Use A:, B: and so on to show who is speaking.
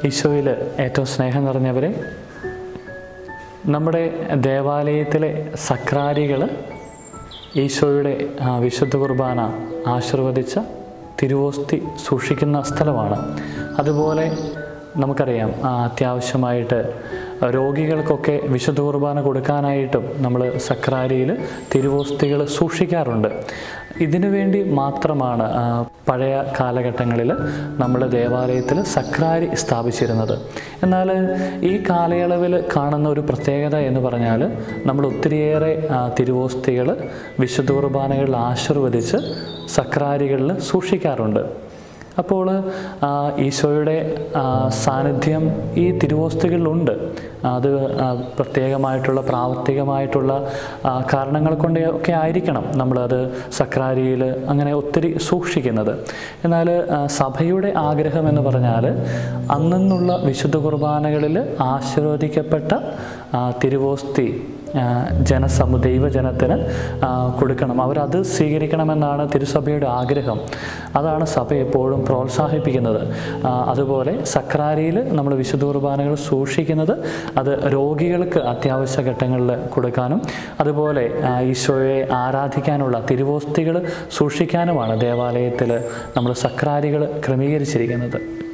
A: ഈശോയിൽ ഏറ്റവും സ്നേഹം നിറഞ്ഞവരെ നമ്മുടെ ദേവാലയത്തിലെ സക്രാരികൾ ഈശോയുടെ ആ, വിശുദ്ധ കുർബാന ആശീർവദിച്ച തിരുവോസ്തി സൂക്ഷിക്കുന്ന സ്ഥലമാണ് അതുപോലെ നമുക്കറിയാം ആ, അത്യാവശ്യമായിട്ട് രോഗികൾക്കൊക്കെ വിശുദ്ധ കുർബാന കൊടുക്കാനായിട്ടും നമ്മൾ സക്രാരിയിൽ തിരുവോസ്തികൾ സൂക്ഷിക്കാറുണ്ട് ഇതിനു വേണ്ടി മാത്രമാണ് ആ, പഴയ കാലഘട്ടങ്ങളിൽ നമ്മൾ ദേവാലയത്തിൽ സക്രാരി സ്ഥാപിച്ചിരുന്നത് എന്നാൽ ഈ കാലയളവിൽ കാണുന്ന ഒരു പ്രത്യേകത എന്ന് പറഞ്ഞാൽ നമ്മൾ ഒത്തിരിയേറെ തിരുവോസ്തികൾ വിശുദ്ധ കുർബാനകളിൽ ആശീർവദിച്ച് സക്രാരികളിൽ സൂക്ഷിക്കാറുണ്ട് അപ്പോൾ ആ, ഈശോയുടെ ആ, സാന്നിധ്യം ഈ തിരുവോസ്തികളിലുണ്ട് അത് ആ, പ്രത്യേകമായിട്ടുള്ള പ്രാവർത്തികമായിട്ടുള്ള ആ, കാരണങ്ങൾ കൊണ്ട് ഒക്കെ ആയിരിക്കണം നമ്മളത് സക്രാരിയിൽ അങ്ങനെ ഒത്തിരി സൂക്ഷിക്കുന്നത് എന്നാൽ ആ, സഭയുടെ ആഗ്രഹം എന്ന് പറഞ്ഞാൽ അന്നെന്നുള്ള വിശുദ്ധ കുർബാനകളിൽ ആശീർവദിക്കപ്പെട്ട ആ, തിരുവോസ്തി ആ, ജനസമു ദൈവജനത്തിന് ആ, കൊടുക്കണം അവരത് സ്വീകരിക്കണമെന്നാണ് തിരുസഭയുടെ ആഗ്രഹം അതാണ് സഭ എപ്പോഴും പ്രോത്സാഹിപ്പിക്കുന്നത് ആ, അതുപോലെ സക്രാരിയിൽ നമ്മൾ വിശുദ്ധ കുർബാനകൾ സൂക്ഷിക്കുന്നത് അത് രോഗികൾക്ക് അത്യാവശ്യ ഘട്ടങ്ങളിൽ കൊടുക്കാനും അതുപോലെ ആ, ഈശോയെ ആരാധിക്കാനുള്ള തിരുവോസ്തികൾ സൂക്ഷിക്കാനുമാണ് ദേവാലയത്തിൽ നമ്മൾ സക്രാരികൾ ക്രമീകരിച്ചിരിക്കുന്നത്